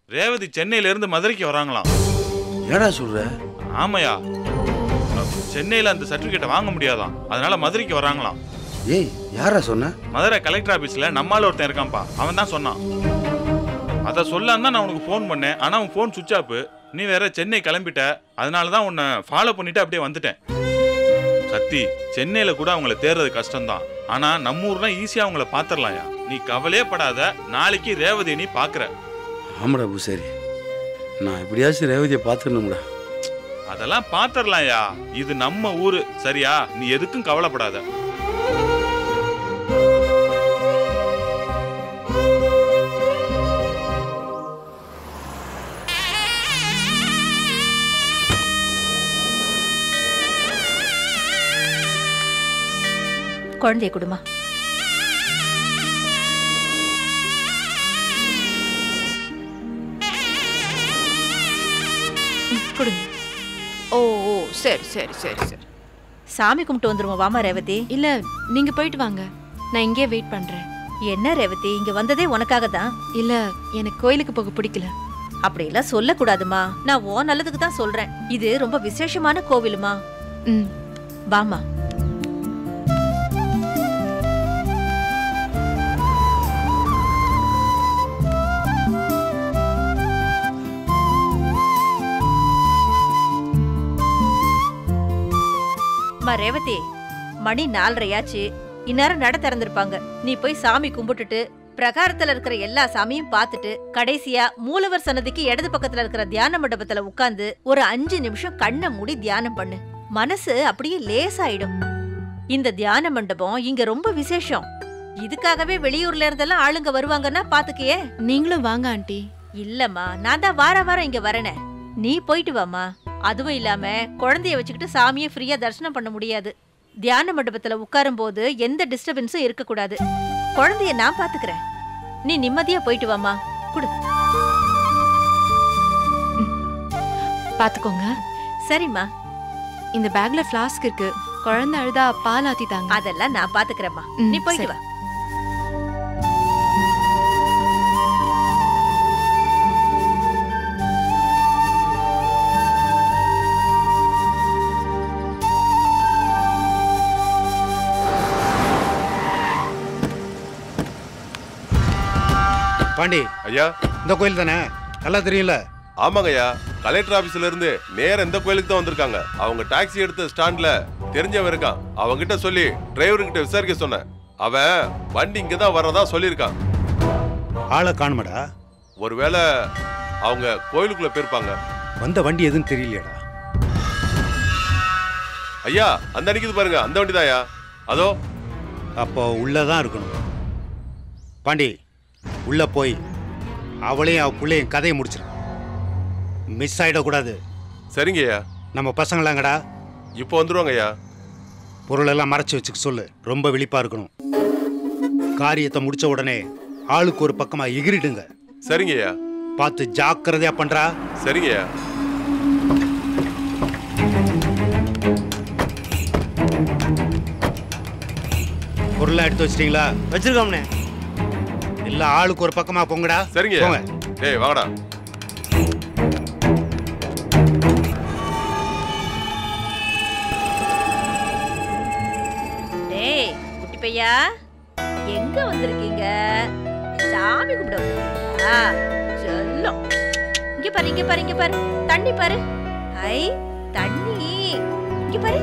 ரேவதி சென்னையில இருந்து மதுரைக்கு வராங்களாம் ஏடா சொல்ற ஆமாயா சென்னையில அந்த சர்டிபிகேட்டை வாங்க முடியாதாம் அதனால மதுரைக்கு வராங்களாம் ஏய் யாரா சொன்ன மதுரை கலெக்டர் ஆபீஸ்ல நம்மால ஒருத்தன் இருக்கான்ப்பா அவன் தான் சொன்னான் அதை சொல்லான்னு தான் நான் உனக்கு ஃபோன் பண்ணேன் ஆனா உன் ஃபோன் சுவிச் ஆஃப் நீ வேற சென்னை கிளம்பிட்ட அதனால தான் உன்னை ஃபாலோ பண்ணிட்டு அப்படியே வந்துட்டேன் சத்தி சென்னையில கூட அவங்கள தேடுறது கஷ்டம்தான் ஆனா நம்ம ஊர்னா ஈஸியா அவங்கள பாத்திரலாம்யா நீ கவலையே படாத நாளைக்கு ரேவதி நீ பாக்குற ஆமாடா பூசாரி நான் எப்படியாச்சும் ரேவதியை பார்த்துடணும்டா அதெல்லாம் பாத்திரலாம்யா இது நம்ம ஊரு சரியா நீ எதுக்கும் கவலைப்படாத குழந்தைய கொடுமா ம், கொடுங்க ஓ ஓ சரி சரி சரி சரி சாமி கும்பிட்டு வந்துருவோம் வாமா ரேவதி இல்ல நீங்க போயிட்டு வாங்க நான் இங்கே வெயிட் பண்றேன் என்ன ரேவதி இங்க வந்ததே உனக்காக தான் இல்ல எனக்கு கோயிலுக்கு போக பிடிக்கல அப்படியெல்லாம் சொல்லக்கூடாதுமா நான் ஓ நல்லதுக்கு தான் சொல்றேன் இது ரொம்ப விசேஷமான கோவிலுமா ம் வாமா அம்மா ரேவதி மணி நாலரையாச்சு இந்நேரம் நட திறந்திருப்பாங்க நீ போய் சாமி கும்பிட்டுட்டு பிரகாரத்துல இருக்கிற எல்லா சாமியும் பார்த்துட்டு கடைசியா மூலவர் சன்னதிக்கு இடது பக்கத்துல இருக்கிற தியான மண்டபத்துல உட்கார்ந்து ஒரு அஞ்சு நிமிஷம் கண்ணை மூடி தியானம் பண்ணு மனசு அப்படியே லேசாயிடும் இந்த தியான மண்டபம் இங்க ரொம்ப விசேஷம் இதுக்காகவே வெளியூர்ல இருந்தெல்லாம் ஆளுங்க வருவாங்கன்னா பாத்துக்கியே நீங்களும் வாங்க ஆண்டி இல்லம்மா நான் தான் வார வாரம் இங்க வரேனே நீ போயிட்டு வாமா அதுவும் இல்லாம குழந்தைய வச்சுக்கிட்டு சாமியை ஃப்ரீயா தரிசனம் பண்ண முடியாது தியான மண்டபத்துல உட்காரும் போது எந்த டிஸ்டர்பன்ஸும் இருக்க கூடாது குழந்தைய நான் பாத்துக்கிறேன் நீ நிம்மதியா போயிட்டு வாமா குடு பாத்துக்கோங்க சரிம்மா இந்த பேக்ல ஃப்ளாஸ்க் இருக்கு குழந்தை அழுதா பால் ஆத்தி தாங்க அதெல்லாம் நான் பாத்துக்கிறேம்மா ம், நீ போயிட்டு சரி. வா பாண்டி ஐயா இந்த கோயில் தானே நல்லா தெரியும்ல ஆமாங்க ஐயா கலெக்டர் ஆபீஸ்ல இருந்து நேரா இந்த கோயிலுக்கு தான் வந்திருக்காங்க அவங்க டாக்ஸி எடுத்த ஸ்டாண்ட்ல தெரிஞ்சவன் இருக்கான் அவன்கிட்ட சொல்லி டிரைவர் கிட்ட விசாரிக்க சொன்னேன் அவன் வண்டி இங்க தான் வரதா சொல்லியிருக்கான் ஆளை காணுமடா ஒருவேளை அவங்க கோயிலுக்குள்ள போயிருப்பாங்க வந்த வண்டி எதுவும் தெரியலையடா ஐயா அந்த அன்னைக்கு பாருங்க அந்த வண்டி தான்யா அதோ அப்போ உள்ளதான் இருக்கணும் பாண்டி உள்ள போய் அவளையும் அவ பிள்ளையும் கதையை முடிச்சிரு மிஸ் ஆயிடக்கூடாது சரிங்க ஐயா நம்ம பசங்களாங்கடா இப்போ வந்துருவாங்க ஐயா பொருளெல்லாம் மறைச்சு வச்சுக்க சொல்லு ரொம்ப விழிப்பா இருக்கணும் காரியத்தை முடிச்ச உடனே ஆளுக்கு ஒரு பக்கமா எகிரிடுங்க சரிங்க ஐயா பார்த்து ஜாக்கிரதையா பண்றா சரிங்க ஐயா பொருளை எடுத்து வச்சிட்டீங்களா வச்சிருக்கோம்னே இல்ல ஆளுக்கு ஒரு பக்கமா போங்கடா சரிங்க ஐயா போங்க டேய் வாங்கடா டேய் குட்டி பையா எங்க வந்திருக்கீங்க சாமி கும்பிட வந்திருக்கீங்களா செல்லம் இங்க பாரு இங்க பாரு இங்க பாரு தண்ணி பாரு ஐ தண்ணி இங்க பாரு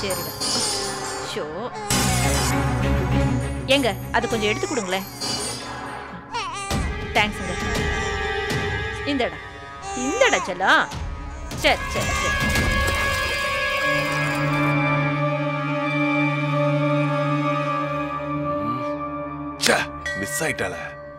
சரிடா ஷோ ஏங்க அது கொஞ்சம் எடுத்து கொடுங்களேன் தேங்க்ஸுங்க இந்தடா இந்தடா செல்லம் சரி சரி சரி மிஸ் ஆயிட்டால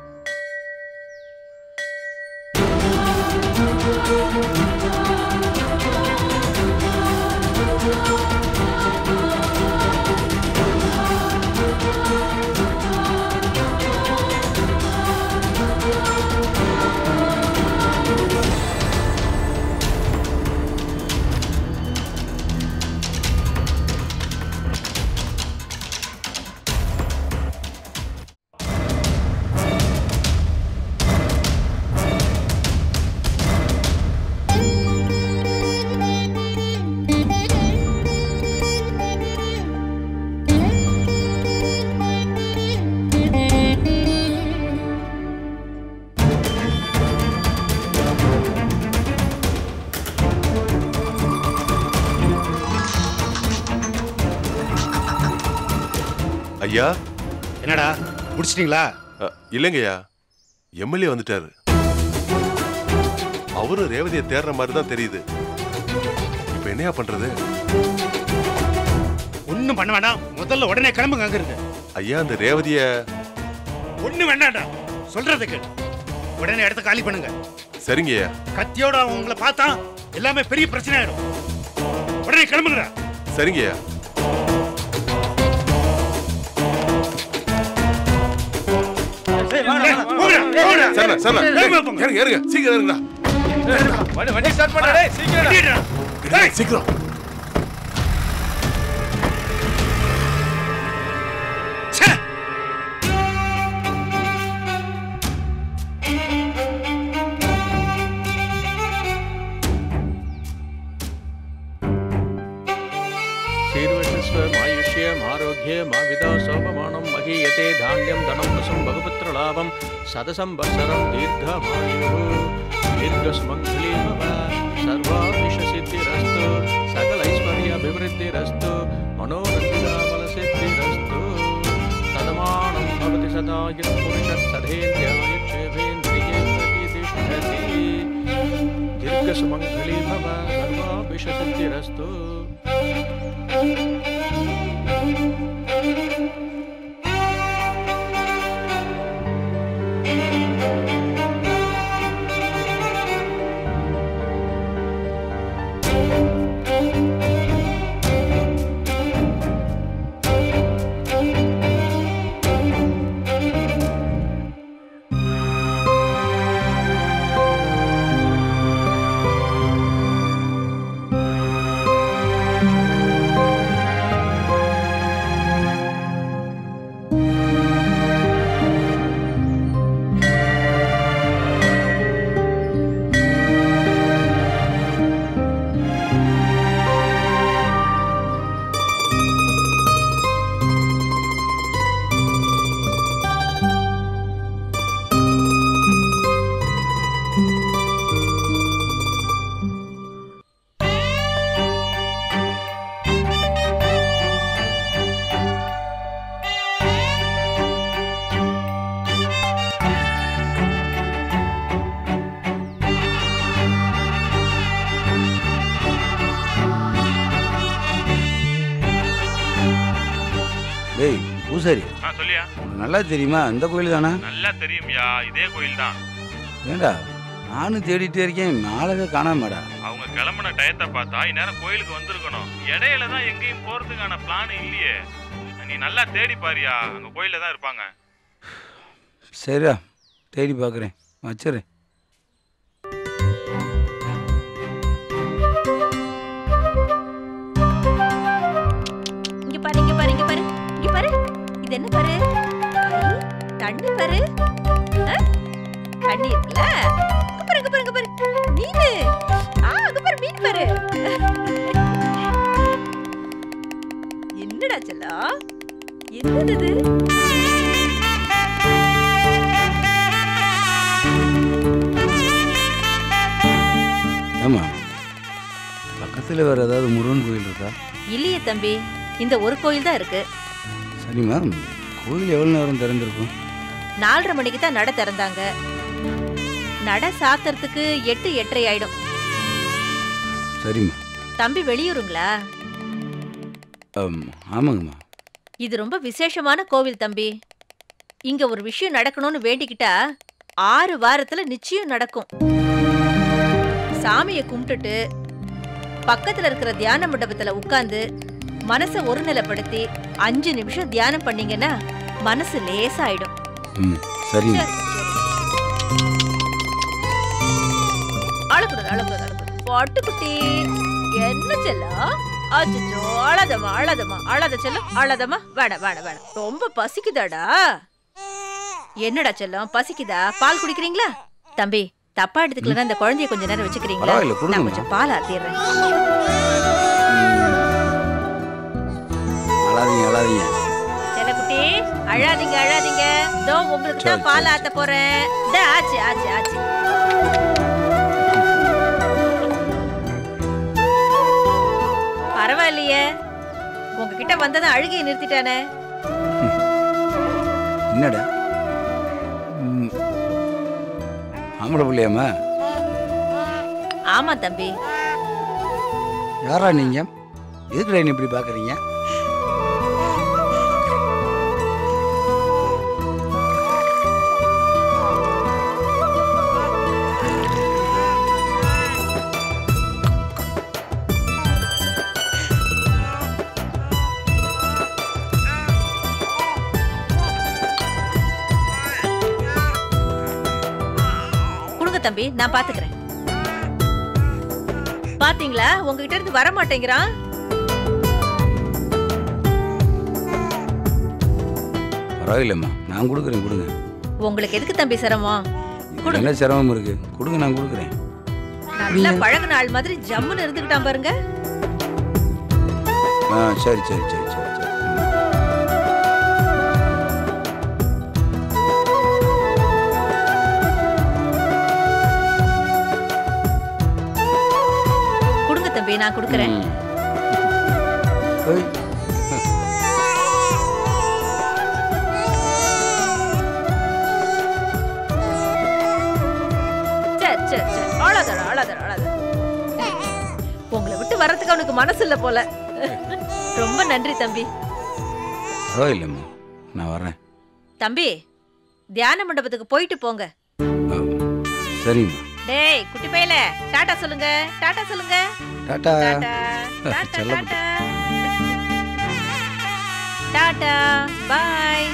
ஐயா என்னடா முடிச்சிட்டீங்களா அ, இல்லைங்கய்யா எம்எல்ஏ வந்துட்டாரு அவரும் ரேவதியை தேடுற மாதிரி தான் தெரியுது இப்ப என்னையா பண்றது ஒண்ணும் பண்ண வேண்டாம் முதல்ல உடனே கிளம்புங்க அங்க இருந்து ஐயா அந்த ரேவதிய ஒண்ணு வேண்டாம்டா சொல்றது கேட்டு உடனே இடத்த காலி பண்ணுங்க சரிங்கய்யா கத்தியோட அவன் உங்களை பார்த்தா எல்லாமே பெரிய பிரச்சனை ஆயிடும் உடனே கிளம்புங்கடா சரிங்கய்யா ஏய், போங்கடா, போங்கடா. சரிண்ணா சரிண்ணா வேகமா போங்க. ஏறுங்க ஏறுங்க சீக்கிரம் ஏறுங்கண்ணா வண்டி ஸ்டார்ட் பண்ணடா சீக்கிரம் வண்டிடா. ஏய், சீக்கிரம் ச்சே. शीर्वशस्वमायुष्यम् आरोग्यमाविदा सोपमानं महीयते धान्यं धनं वसं बहुपुत्रलाभं सदसंवत्सरं दीर्घमायुः दीर्घसुमङ्गलीभव सर्वाभिषसिद्धिरस्तु सकलैश्वर्याभिवृद्धिरस्तु मनोरञ्जिताबलसिद्धिरस्तु सदमानं भवति सदा यत्पुरुषः सधेन्द्रियायुक्षेभेन्द्रिये प्रतिष्ठति दीर्घसुमङ्गली भव सर्वाभिषसिद्धिरस्तु டேய் பூசாரி ஆ சொல்லியா உனக்கு நல்லா தெரியுமா இந்த கோயில் தானே நல்லா தெரியும்யா இதே கோயில் தான் ஏண்டா நானும் தேடிட்டே இருக்கேன் நாளவே காணாமடா அவங்க கிளம்புன டயத்தை பார்த்தா இந்நேரம் கோயிலுக்கு வந்திருக்கணும் இடையில தான் எங்கேயும் போறதுக்கான பிளான் இல்லையே நீ நல்லா தேடி பாரியா அங்க கோயில்ல தான் இருப்பாங்க சரிடா தேடி பார்க்குறேன் வச்சிடுறேன் இங்க பாரு இங்க பாரு இங்க பாரு இங்க பாரு இது என்ன பாரு ஐ, தண்ணி பாரு ஆ? தண்ணி இருக்குல்ல இங்க பாரு இங்க பாரு இங்க பாரு மீனு ஆ அங்க பாரு மீன் பாரு என்னடா செல்லம் என்னது இது ஏம்மா பக்கத்து பக்கத்தில் வேறு ஏதாவது முருகன் கோயில் இருக்கா இல்லையே தம்பி இந்த ஒரு கோயில் தான் இருக்கு சரி மேம் கோயில் எவ்வளோ நேரம் திறந்திருக்கும் நாலரை மணிக்கு தான் நட திறந்தாங்க நட சாத்துறதுக்கு எட்டு எட்டரை ஆயிடும் சரிம்மா தம்பி வெளியூருங்களா ஆம், ஆமாங்கம்மா இது ரொம்ப விசேஷமான கோவில் தம்பி இங்க ஒரு விஷயம் நடக்கணும்னு வேண்டிக்கிட்டா ஆறு வாரத்துல நிச்சயம் நடக்கும் சாமியை கும்பிட்டுட்டு பக்கத்துல இருக்கிற தியான மண்டபத்துல உட்கார்ந்து மனசை ஒருநிலைப்படுத்தி அஞ்சு நிமிஷம் தியானம் பண்ணீங்கன்னா மனசு லேசாயிடும் ம் சரிங்க சரி, சரி. அழக்கூடாது அழக்கூடாது அழக்கூடாது பாட்டுக்குட்டி என்ன செல்லம் அச்சோ அழதமா அழதமா அழத செல்லம் அழதமா வேட வேட வேட ரொம்ப பசிக்குதாடா என்னடா செல்லம் பசிக்குதா பால் குடிக்கிறீங்களா தம்பி தப்பா எடுத்துக்கலன்னா இந்த குழந்தைய கொஞ்ச நேரம் வச்சுக்கிறீங்களா பரவாயில்ல, கொடுங்கம்மா. நான் கொஞ்சம் பால் ஆத்திடுறேன் அழாதீங்க அழாதீங்க செல்லக்குட்டி அழாதீங்க அழாதீங்க தோ உங்களுக்கு தான் சரி, பால் சரி, ஆத்த போறேன் தா, ஆச்சு ஆச்சு ஆச்சு பரவாயில்லையே உங்ககிட்ட வந்ததும் அழுகையை நிறுத்திட்டானே என்னடா ம். ஆம்பளை பிள்ளையாம்மா ஆமா தம்பி யாரா நீங்க எதுக்குடா என்ன இப்படி பார்க்குறீங்க கொடுங்க தம்பி நான் பாத்துக்கிறேன் பாத்தீங்களா உங்ககிட்ட இருந்து வர மாட்டேங்கிறான் பரவாயில்லம்மா நான் கொடுக்குறேன் கொடுங்க உங்களுக்கு எதுக்கு தம்பி சிரமம் இதுல என்ன சிரமம் இருக்கு கொடுங்க நான் கொடுக்குறேன் நல்லா பழகுன ஆள் மாதிரி ஜம்முன்னு இருந்துகிட்டான் பாருங்க ஆ சரி சரி சரி சரி சரி ம். கொடுங்க தம்பி நான் கொடுக்கறேன் ம். ஓய். சரி சரி சரி அழாதடா அழாதடா அழாத உங்களை விட்டு வர்றதுக்கு அவனுக்கு மனசு இல்ல போல ரொம்ப நன்றி தம்பி பரவாயில்லம்மா நான் வரேன் தம்பி தியான மண்டபத்துக்கு போயிட்டு போங்க ஆ, சரிம்மா டேய் குட்டி பையல டாடா சொல்லுங்க டாடா சொல்லுங்க டாட்டா டாடா டாடா செல்லப்பட்டு. டாடா டாடா பாய்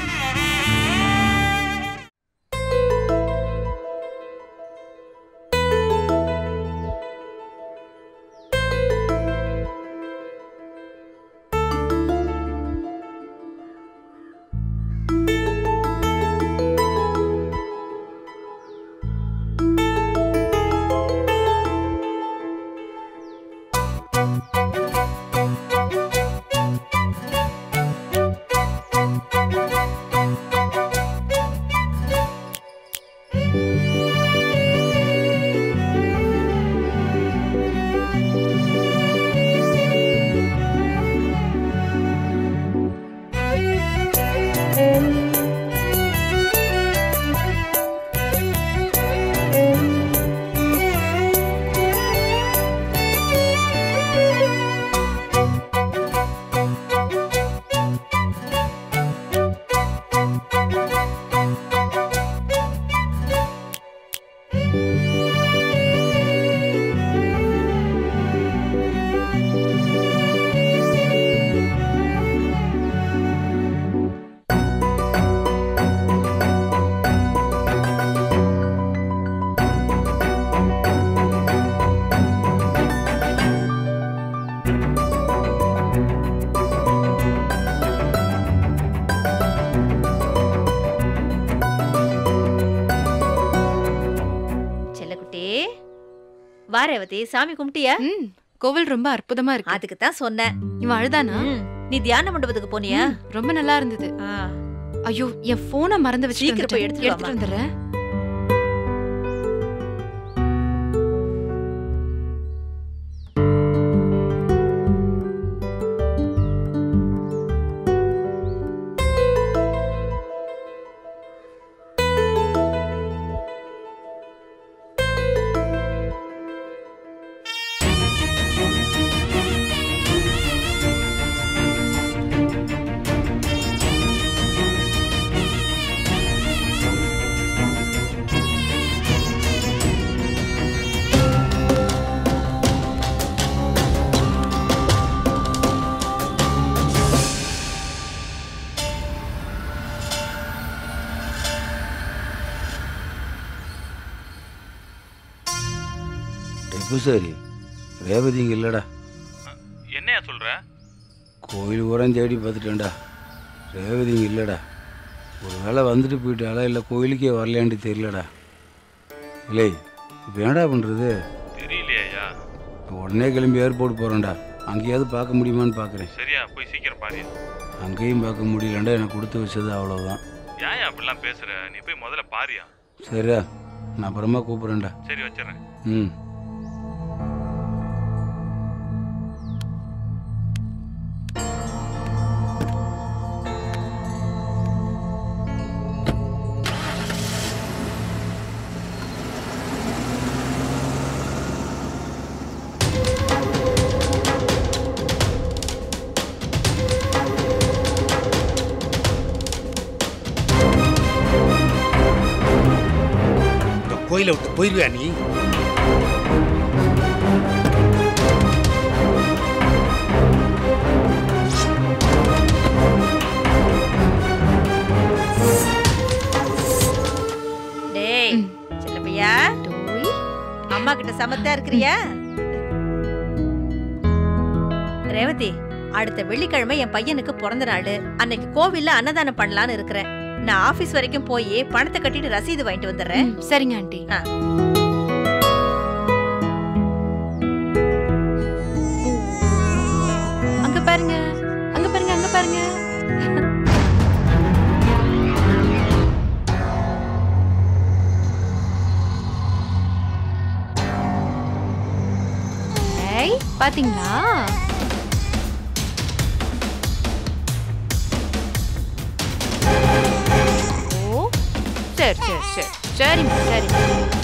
செல்லக்குட்டி வா ரேவதி சாமி கும்பிட்டியா ம் கோவில் ரொம்ப அற்புதமா இருக்கு அதுக்கு தான் சொன்னேன் இவன் அழுதானா ம், நீ தியான மண்டபத்துக்கு போனியா ம், ரொம்ப நல்லா இருந்தது ஆ, ஐயோ என் போனை மறந்து வச்சுட்டு சீக்கிரம் போய் வந்துட்டேன். எடுத்துட்டு எடுத்துட்டு வந்துடுறேன் பூசாரி ரேவதி இங்கே இல்லைடா என்னையா சொல்ற கோயில் ஊரம் தேடி பார்த்துட்டேன்டா ரேவதி இங்கே இல்லைடா ஒரு வேளை வந்துட்டு போயிட்டாளா இல்லை கோயிலுக்கே வரலையான்னு தெரியலடா இல்லை இப்போ என்னடா பண்ணுறது தெரியலையா உடனே கிளம்பி ஏர்போர்ட் போகிறேன்டா அங்கேயாவது பார்க்க முடியுமான்னு பார்க்குறேன் சரியா போய் சீக்கிரம் பாரு அங்கேயும் பார்க்க முடியலண்டா எனக்கு கொடுத்து வச்சது அவ்வளோதான் ஏன் அப்படிலாம் பேசுற நீ போய் முதல்ல பாரியா சரியா நான் அப்புறமா கூப்பிட்றேன்டா சரி வச்சிடறேன் ம் இந்த கோயிலை விட்டு போயிருவியா நீ டேய் செல்லப்பையா டோய் அம்மா கிட்ட சமத்தா இருக்கிறியா ரேவதி அடுத்த வெள்ளிக்கிழமை என் பையனுக்கு பிறந்த நாள் அன்னைக்கு கோவில்ல அன்னதானம் பண்ணலான்னு இருக்கிறேன் நான் ஆபீஸ் வரைக்கும் போய் பணத்தை கட்டிட்டு ரசீது வாங்கிட்டு வந்துடுறேன் ம், சரிங்க ஆண்டி ஆ. அங்க பாருங்க அங்க பாருங்க அங்க பாருங்க ஏய் பாத்தீங்களா ஓ சரி சரி சரி சரிம்மா சரிம்மா